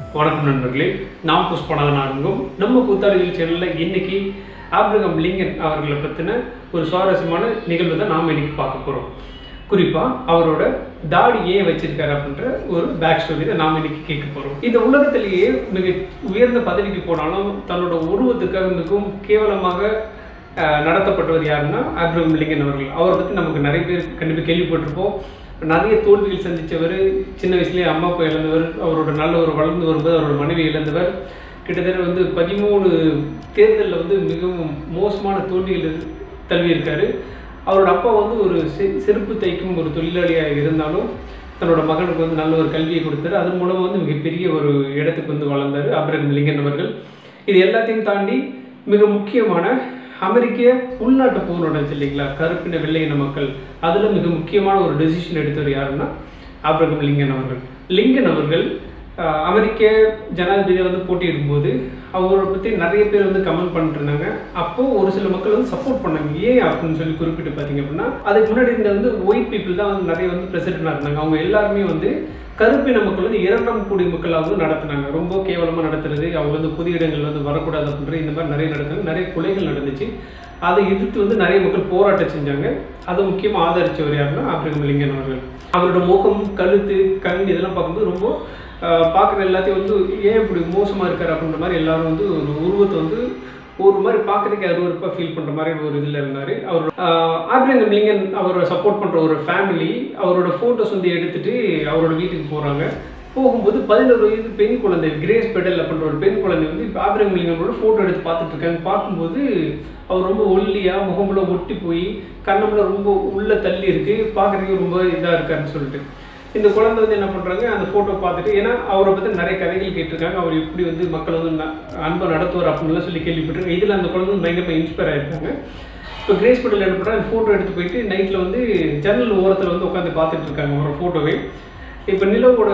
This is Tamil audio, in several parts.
வணக்கம் நண்பர்களே நாம் புஷ்பநாதன் ஆரம்பம் நம்ம கூத்தாடிகள் சேனலில் இன்னைக்கு ஆப்ரகம் லிங்கன் அவர்களை பற்றின ஒரு சுவாரஸ்யமான நிகழ்வு தான் நாம் இன்னைக்கு பார்க்க போகிறோம் குறிப்பாக அவரோட தாடி ஏன் வச்சிருக்காரு அப்படின்ற ஒரு பேக் ஸ்டோரி தான் நாம் இன்னைக்கு கேட்க போகிறோம் இந்த உலகத்திலேயே மிக உயர்ந்த பதவிக்கு போனாலும் தன்னோட உருவத்துக்காக மிகவும் கேவலமாக அஹ், நடத்தப்பட்டவர் யாருன்னா ஆப்ரகம் லிங்கன் அவர்கள் அவரை பற்றி நமக்கு நிறைய பேர் கண்டிப்பாக கேள்விப்பட்டிருப்போம் நிறைய தோல்விகள் சந்தித்தவர் சின்ன வயசுலேயே அம்மா அப்பா இழந்தவர் அவரோட நல்ல ஒரு வளர்ந்து வரும்போது அவரோட மனைவி இழந்தவர் கிட்டத்தட்ட வந்து பதிமூணு தேர்தலில் வந்து மிகவும் மோசமான தோல்விகள் தழுவியிருக்காரு அவரோட அப்பா வந்து ஒரு செ- செருப்பு தைக்கும் ஒரு தொழிலாளியாக இருந்தாலும் தன்னோட மகனுக்கு வந்து நல்ல ஒரு கல்வியை கொடுத்தாரு அதன் மூலமாக வந்து மிகப்பெரிய ஒரு இடத்துக்கு வந்து வளர்ந்தார் அப்ரகம் லிங்கன் அவர்கள் இது எல்லாத்தையும் தாண்டி மிக முக்கியமான அமெரிக்க உள்நாட்டு போர் நடந்துச்சு இல்லைங்களா கருப்பின வெள்ளையின மக்கள் அதில் மிக முக்கியமான ஒரு டெசிஷன் எடுத்தவர் யாருன்னா ஆப்ரகம் லிங்கன் அவர்கள் லிங்கன் அவர்கள் ஆஹ், அமெரிக்க ஜனாதிபதியை வந்து போட்டியிடும்போது அவரை பற்றி நிறைய பேர் வந்து கமெண்ட் பண்ணிட்டு இருந்தாங்க அப்போ ஒரு சில மக்கள் வந்து சப்போர்ட் பண்ணாங்க ஏன் அப்படின்னு சொல்லி குறிப்பிட்டு பார்த்தீங்க அப்படின்னா அதுக்கு முன்னாடி இருந்த வந்து ஒயிட் பீப்புள் தான் வந்து நிறைய வந்து பிரசிடென்டாக இருந்தாங்க அவங்க எல்லாருமே வந்து கருப்பின மக்கள் வந்து இரண்டாம் கூடி மக்களாக வந்து நடத்துனாங்க ரொம்ப கேவலமாக நடத்துறது அவங்க வந்து புதிய இடங்கள் வந்து வரக்கூடாது அப்படின்ற இந்த மாதிரி நிறைய நடத்துனாங்க நிறைய கொலைகள் நடந்துச்சு அதை எதிர்த்து வந்து நிறைய மக்கள் போராட்டம் செஞ்சாங்க அதை முக்கியமாக ஆதரிச்சவர் யாருன்னா ஆப்ரகம் லிங்கன் அவர்கள் அவரோட முகம் கழுத்து கண் இதெல்லாம் பார்க்கும்போது ரொம்ப பார்க்குற எல்லாத்தையும் வந்து ஏன் இப்படி மோசமாக இருக்காரு அப்படின்ற மாதிரி எல்லாரும் வந்து ஒரு உருவத்தை வந்து ஒரு மாதிரி பார்க்குறதுக்கு அருவருப்பாக ஃபீல் பண்ணுற மாதிரி ஒரு இதில் இருந்தார் அவர் ஆப்ரகம் லிங்கன் அவரை சப்போர்ட் பண்ணுற ஒரு ஃபேமிலி அவரோட ஃபோட்டோஸ் வந்து எடுத்துட்டு அவரோட வீட்டுக்கு போகிறாங்க போகும்போது பதினோரு வயது பெண் குழந்தை கிரேஸ் பெடல் அப்படின்ற ஒரு பெண் குழந்தை வந்து இப்போ ஆப்ரகம் லிங்கனோட ஃபோட்டோ எடுத்து பார்த்துட்டு இருக்காங்க பார்க்கும்போது அவர் ரொம்ப ஒல்லியாக முகமுல ஒட்டி போய் கண்ணமுல ரொம்ப உள்ள தள்ளி இருக்கு பார்க்குறதுக்கு ரொம்ப இதாக இருக்காருன்னு சொல்லிட்டு இந்த குழந்தை வந்து என்ன பண்ணுறாங்க அந்த ஃபோட்டோ பார்த்துட்டு ஏன்னா அவரை பற்றி நிறைய கதைகள் கேட்டிருக்காங்க அவர் எப்படி வந்து மக்கள் வந்து ந- அன்பை நடத்துவார் அப்படின்லாம் சொல்லி கேள்விப்பட்டிருக்காங்க இதில் அந்த குழந்தை வந்து பயங்கரமாக இன்ஸ்பயர் ஆயிருக்காங்க இப்போ கிரேஸ் பட்டல் என்ன பண்ணுறாங்க ஃபோட்டோ எடுத்து போயிட்டு நைட்டில் வந்து ஜன்னல் ஓரத்தில் வந்து உட்காந்து பார்த்துட்டு இருக்காங்க ஒரு ஃபோட்டோவை இப்போ நிலவோட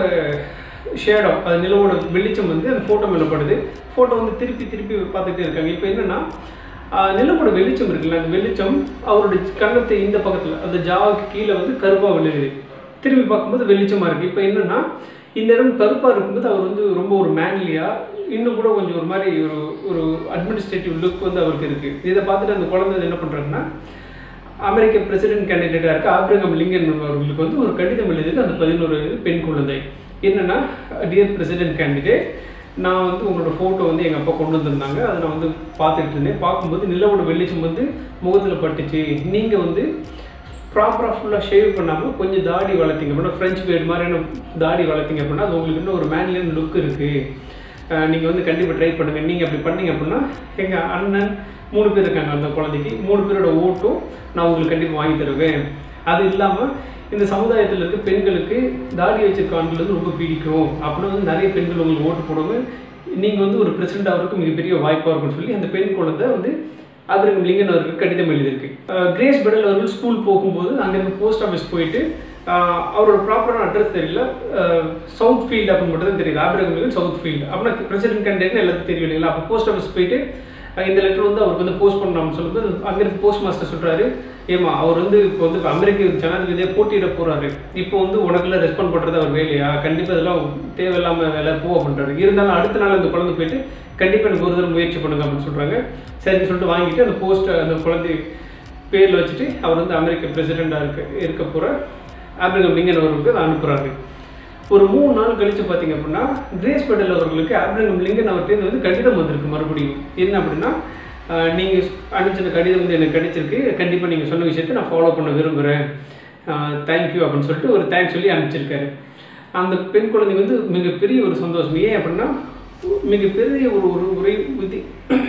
ஷேடோ அது நிலவோட வெளிச்சம் வந்து அந்த ஃபோட்டோ மேலே படுது ஃபோட்டோ வந்து திருப்பி திருப்பி பார்த்துட்டே இருக்காங்க இப்போ என்னன்னா ஆஹ் நிலவோட வெளிச்சம் இருக்குல்ல அந்த வெளிச்சம் அவருடைய கன்னத்தை இந்த பக்கத்தில் அந்த ஜாவுக்கு கீழே வந்து கருப்பாக விழுகுது திரும்பி பார்க்கும்போது வெளிச்சமாக இருக்குது இப்போ என்னன்னா இந்த இடம் கருப்பாக இருக்கும்போது அவர் வந்து ரொம்ப ஒரு மேன்லியாக இன்னும் கூட கொஞ்சம் ஒரு மாதிரி ஒரு ஒரு அட்மினிஸ்ட்ரேட்டிவ் லுக் வந்து அவருக்கு இருக்குது இதை பார்த்துட்டு அந்த குழந்தை என்ன பண்ணுறாங்கன்னா அமெரிக்க பிரசிடென்ட் கேண்டிடேட்டாக இருக்க ஆப்ரகம் லிங்கன் அவர்களுக்கு வந்து ஒரு கடிதம் எழுதியது அந்த பதினோரு வயது பெண் குழந்தை என்னன்னா டியர் பிரசிடென்ட் கேண்டிடேட் நான் வந்து உங்களோட ஃபோட்டோ வந்து எங்கள் அப்பா கொண்டு வந்திருந்தாங்க அதை நான் வந்து பார்த்துட்டு இருந்தேன் பார்க்கும்போது நிலவோட வெளிச்சம் வந்து முகத்தில் பட்டுச்சு நீங்கள் வந்து ப்ராப்பராக ஃபுல்லாக ஷேவ் பண்ணாமல் கொஞ்சம் தாடி வளர்த்தீங்க அப்படின்னா ஃப்ரெஞ்ச் பேர்ட் மாதிரியான தாடி வளர்த்தீங்க அப்படின்னா அது உங்களுக்கு இன்னும் ஒரு மேன்லியான லுக் இருக்குது நீங்கள் வந்து கண்டிப்பாக ட்ரை பண்ணுங்கள் நீங்கள் அப்படி பண்ணீங்க அப்படின்னா எங்கள் அண்ணன் மூணு பேர் இருக்காங்க அந்த குழந்தைக்கு மூணு பேரோட ஓட்டும் நான் உங்களுக்கு கண்டிப்பாக வாங்கி தருவேன் அது இல்லாமல் இந்த சமுதாயத்தில் இருக்க பெண்களுக்கு தாடி வச்சிருக்க ஆண்கள் வந்து ரொம்ப பிடிக்கும் அப்படின்னு வந்து நிறைய பெண்கள் உங்களுக்கு ஓட்டு போடுவாங்க நீங்கள் வந்து ஒரு பிரசிடென்ட் ஆகிறதுக்கு மிகப்பெரிய வாய்ப்பாக இருக்கும்னு சொல்லி அந்த பெண் குழந்தை வந்து ஆபிரகம் லிங்கன் அவருக்கு கடிதம் எழுதியிருக்கு அஹ் கிரேஸ் பெடல் அவர்கள் ஸ்கூல் போகும்போது அங்கேருந்து போஸ்ட் ஆஃபீஸ் போயிட்டு அஹ் அவரோட ப்ராப்பரான அட்ரஸ் தெரியல சவுத் ஃபீல்டு அப்படின்னு மட்டும் தான் தெரியுது ஆபிரகம் லிங்கன் சவுத் ஃபீல்டு அப்படின்னா பிரசிடென்ட் கேண்டிடேட்னு எல்லாத்துக்கும் தெரியும் இல்லைங்களா அப்போ போஸ்ட் ஆஃபீஸ் போயிட்டு அஹ் இந்த லெட்டர் வந்து அவருக்கு வந்து போஸ்ட் பண்ணணும்னு சொல்லும்போது அங்கிருந்து போஸ்ட் மாஸ்டர் சொல்கிறாரு ஏமா அவர் வந்து இப்போ வந்து இப்ப அமெரிக்க ஜனாதிபதியாக போட்டியிட போகிறாரு இப்போ வந்து உனக்குள்ள ரெஸ்பாண்ட் பண்ணுறது அவர் வேலையா கண்டிப்பாக இதெல்லாம் தேவையில்லாமல் வேலை போ அப்படின்றாரு இருந்தாலும் அடுத்த நாள் அந்த குழந்தை போயிட்டு கண்டிப்பாக எனக்கு ஒரு தடவை முயற்சி பண்ணுங்க அப்படின்னு சொல்கிறாங்க சரின்னு சொல்லிட்டு வாங்கிட்டு அந்த போஸ்ட் அந்த குழந்தை பேரில் வச்சுட்டு அவர் வந்து அமெரிக்க பிரசிடெண்ட்டாக இருக்க இருக்க போகிற ஆப்ரகம் லிங்கன் அவர்களுக்கு அதை அனுப்புகிறாரு ஒரு மூணு நாள் கழிச்சு பார்த்தீங்க அப்படின்னா கிரேஸ் பட்டேல் அவர்களுக்கு ஆப்ரகம் லிங்கன் அவர்கிட்ட வந்து கடிதம் வந்திருக்கு மறுபடியும் என்ன அப்படின்னா நீங்கள் அனுப்பிச்சிருந்த கடிதம் வந்து எனக்கு கிடைச்சிருக்கு கண்டிப்பாக நீங்கள் சொன்ன விஷயத்தை நான் ஃபாலோ பண்ண விரும்புகிறேன் தேங்க்யூ அப்படின்னு சொல்லிட்டு ஒரு தேங்க்ஸ் சொல்லி அனுப்பிச்சிருக்காரு அந்த பெண் குழந்தைக்கு வந்து மிகப்பெரிய ஒரு சந்தோஷம் ஏன் அப்படின்னா மிகப்பெரிய ஒரு ஒரு உரை விதி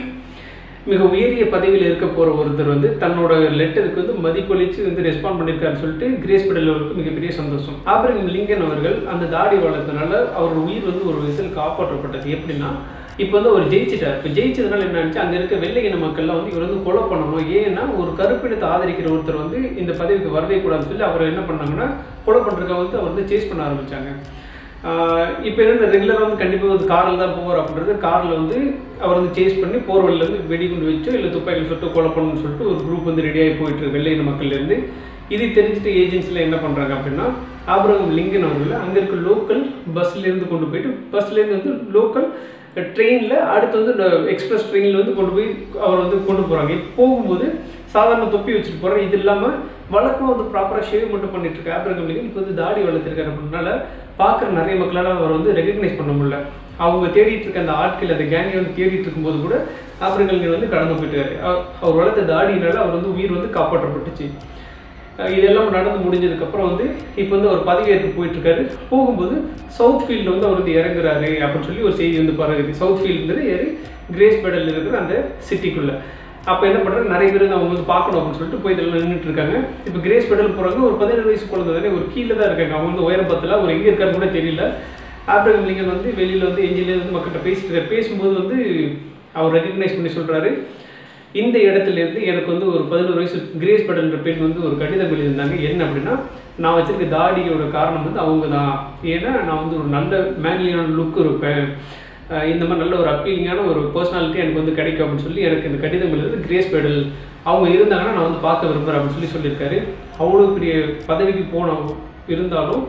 மிக உயரிய பதவியில் இருக்க போகிற ஒருத்தர் வந்து தன்னோட லெட்டருக்கு வந்து மதிப்பளித்து வந்து ரெஸ்பாண்ட் பண்ணியிருக்காருன்னு சொல்லிட்டு கிரேஸ் படேல் அவருக்கு மிகப்பெரிய சந்தோஷம் ஆப்ரகம் லிங்கன் அவர்கள் அந்த தாடி வளர்த்தனால அவரோட உயிர் வந்து ஒரு விதத்தில் காப்பாற்றப்பட்டது எப்படின்னா இப்போ வந்து அவர் ஜெயிச்சிட்டார் இப்போ ஜெயிச்சதுனால என்ன ஆச்சு அங்கே இருக்க வெள்ளை இன மக்கள்லாம் வந்து இவர் வந்து கொலை பண்ணணும் ஏன்னா ஒரு கருப்பினத்தை ஆதரிக்கிற ஒருத்தர் வந்து இந்த பதவிக்கு வரவே கூடாதுன்னு சொல்லி அவர் என்ன பண்ணாங்கன்னா கொலை பண்ணுறதுக்காக வந்து அவர் வந்து சேஸ் பண்ண ஆரம்பிச்சாங்க இப்போ என்ன ரெகுலராக வந்து கண்டிப்பாக வந்து காரில் தான் போவார் அப்படின்றது காரில் வந்து அவர் வந்து சேஸ் பண்ணி போகிற வழியில வந்து வெடிகுண்டு வச்சோ இல்லை துப்பாக்கியில் சுட்டு கொலை பண்ணணும்னு சொல்லிட்டு ஒரு குரூப் வந்து ரெடியாகி போயிட்டு இருக்கு வெள்ளை இன மக்கள்லேருந்து இது தெரிஞ்சுட்டு ஏஜென்சியில் என்ன பண்ணுறாங்க அப்படின்னா ஆபிரகம் லிங்கன் அவர்கள் அங்கே இருக்க லோக்கல் பஸ்லேருந்து கொண்டு போயிட்டு பஸ்லேருந்து வந்து லோக்கல் ட்ரெயினில் அடுத்து வந்து இந்த எக்ஸ்பிரஸ் ட்ரெயினில் வந்து கொண்டு போய் அவர் வந்து கொண்டு போகிறாங்க போகும்போது சாதாரண தொப்பி வச்சுட்டு போகிறார் இது இல்லாமல் வழக்கம் வந்து ப்ராப்பராக ஷேவ் மட்டும் பண்ணிட்டு இருக்க ஆபிரகம் லிங்கன் இப்போ வந்து தாடி வளர்த்துருக்காரு அப்படின்னால பார்க்குற நிறைய மக்களால் அவர் வந்து ரெகக்னைஸ் பண்ண முடியல அவங்க தேடிட்டு இருக்க அந்த ஆட்கள் அந்த கேங்கை வந்து தேடிட்டு இருக்கும்போது கூட ஆபிரகல் வந்து கடந்து போயிட்டாரு அவ- அவர் வளர்த்த தாடினால அவர் வந்து உயிர் வந்து காப்பாற்றப்பட்டுச்சு அஹ் இதெல்லாம் நடந்து முடிஞ்சதுக்கப்புறம் வந்து இப்போ வந்து அவர் பதவியேற்க போயிட்டு இருக்காரு போகும்போது சவுத் ஃபீல்டில் வந்து அவர் வந்து இறங்குறாரு அப்படின்னு சொல்லி ஒரு செய்தி வந்து பரவுது சவுத் ஃபீல்டுங்கிறது ஏறி கிரேஸ் பெடல் இருக்கிற அந்த சிட்டிக்குள்ளே அப்போ என்ன பண்ணுறாங்க நிறைய பேர் வந்து அவங்க வந்து பார்க்கணும் அப்படின்னு சொல்லிட்டு போய் இதில் நின்றுட்டு இருக்காங்க இப்போ கிரேஸ் பெடல் போகிறாங்க ஒரு பதினேழு வயசு குழந்தை தானே ஒரு கீழே தான் இருக்காங்க அவங்க வந்து உயரம் பத்தில் அவர் எங்கே இருக்காரு கூட தெரியல ஆப்ரகம் லிங்கன் வந்து வெளியில் வந்து எஞ்சினியர் வந்து மக்கள்கிட்ட பேசிட்டு இருக்காரு பேசும்போது வந்து அவர் ரெகக்னைஸ் பண்ணி சொல்கிறாரு இந்த இடத்துல இருந்து எனக்கு வந்து ஒரு பதினோரு வயசு கிரேஸ் படல்ன்ற பெண் வந்து ஒரு கடிதம் எழுதியிருந்தாங்க என்ன அப்படின்னா நான் வச்சிருக்க தாடியோட காரணம் வந்து அவங்க தான் ஏன்னா நான் வந்து ஒரு நல்ல மேன்லியான லுக் இருப்பேன் அஹ் இந்த மாதிரி நல்ல ஒரு அப்பீலிங்கான ஒரு பர்சனாலிட்டி எனக்கு வந்து கிடைக்கும் அப்படின்னு சொல்லி எனக்கு இந்த கடிதம் எழுதுறது கிரேஸ் பெடல் அவங்க இருந்தாங்கன்னா நான் வந்து பார்க்க விரும்புகிறேன் அப்படின்னு சொல்லி சொல்லியிருக்காரு அவ்வளோ பெரிய பதவிக்கு போன இருந்தாலும்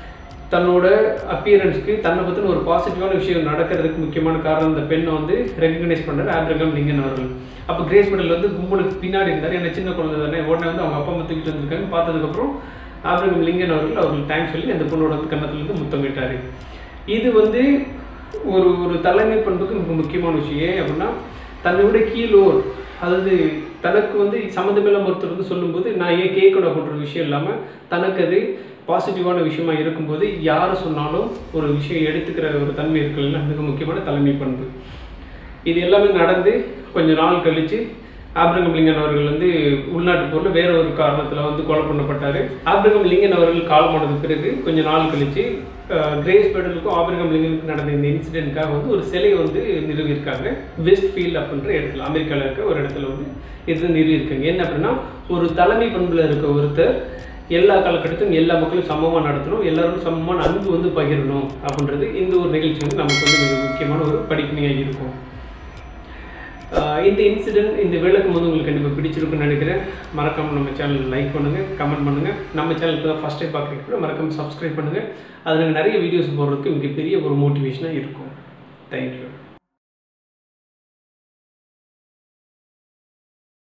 தன்னோட அப்பியரன்ஸ்க்கு தன்னை பற்றின ஒரு பாசிட்டிவான விஷயம் நடக்கிறதுக்கு முக்கியமான காரணம் இந்த பெண்ணை வந்து ரெகக்னைஸ் பண்ணுறாரு ஆப்ரகம் லிங்கன் அவர்கள் அப்போ கிரேஸ் மெடல் வந்து கும்பலுக்கு பின்னாடி இருந்தார் என்ன சின்ன குழந்தை தானே உடனே வந்து அவங்க அப்பா அம்மா தூக்கிட்டு வந்திருக்காங்க பார்த்ததுக்கப்புறம் ஆப்ரகம் லிங்கன் அவர்கள் அவர்கள் தேங்க்ஸ் சொல்லி அந்த பொண்ணோட வந்து கன்னத்துலேருந்து முத்தமிட்டார் இது வந்து ஒரு ஒரு தலைமை பண்புக்கு மிக முக்கியமான விஷயம் ஏன் அப்படின்னா தன்னை விட கீழோர் அதாவது தனக்கு வந்து சம்மந்தமில்லாம ஒருத்தர் வந்து சொல்லும்போது நான் ஏன் கேட்கணும் அப்படின்ற விஷயம் இல்லாமல் தனக்கு அது பாசிட்டிவான விஷயமா இருக்கும்போது யார் சொன்னாலும் ஒரு விஷயம் எடுத்துக்கிற ஒரு தன்மை இருக்குல்ல மிக முக்கியமான தலைமை பண்பு இது எல்லாமே நடந்து கொஞ்ச நாள் கழிச்சு ஆப்ரகம் லிங்கன் அவர்கள் வந்து உள்நாட்டு போரில் வேற ஒரு காரணத்தில் வந்து கொலை பண்ணப்பட்டார் ஆப்ரகம் லிங்கன் அவர்கள் காலமானது பிறகு கொஞ்ச நாள் கழிச்சு அஹ், கிரேஸ் பெடலுக்கும் ஆப்ரகம் லிங்கனுக்கும் நடந்த இந்த இன்சிடென்ட்காக வந்து ஒரு சிலை வந்து நிறுவியிருக்காங்க வெஸ்ட் ஃபீல்ட் அப்படின்ற இடத்துல அமெரிக்காவில் இருக்க ஒரு இடத்துல வந்து இது நிறுவியிருக்காங்க என்ன அப்படின்னா ஒரு தலைமை பண்பில் இருக்க ஒருத்தர் எல்லா காலகட்டத்திலும் எல்லா மக்களும் சமமாக நடத்தணும் எல்லாரும் சமமான அன்பு வந்து பகிரணும் அப்படின்றது இந்த ஒரு நிகழ்ச்சி வந்து நமக்கு வந்து மிக முக்கியமான ஒரு படிப்பினையாக இருக்கும் ஆஹ் இந்த இன்சிடென்ட் இந்த விளக்கம் வந்து உங்களுக்கு கண்டிப்பாக பிடிச்சிருக்குன்னு நினைக்கிறேன் மறக்காம நம்ம சேனல் லைக் பண்ணுங்கள் கமெண்ட் பண்ணுங்கள் நம்ம சேனலுக்கு தான் ஃபஸ்ட் டைம் பார்க்குறீங்க கூட மறக்காம சப்ஸ்கிரைப் பண்ணுங்கள் அதில் நிறைய வீடியோஸ் போடுறதுக்கு மிகப்பெரிய ஒரு மோட்டிவேஷனாக இருக்கும் தேங்க்யூ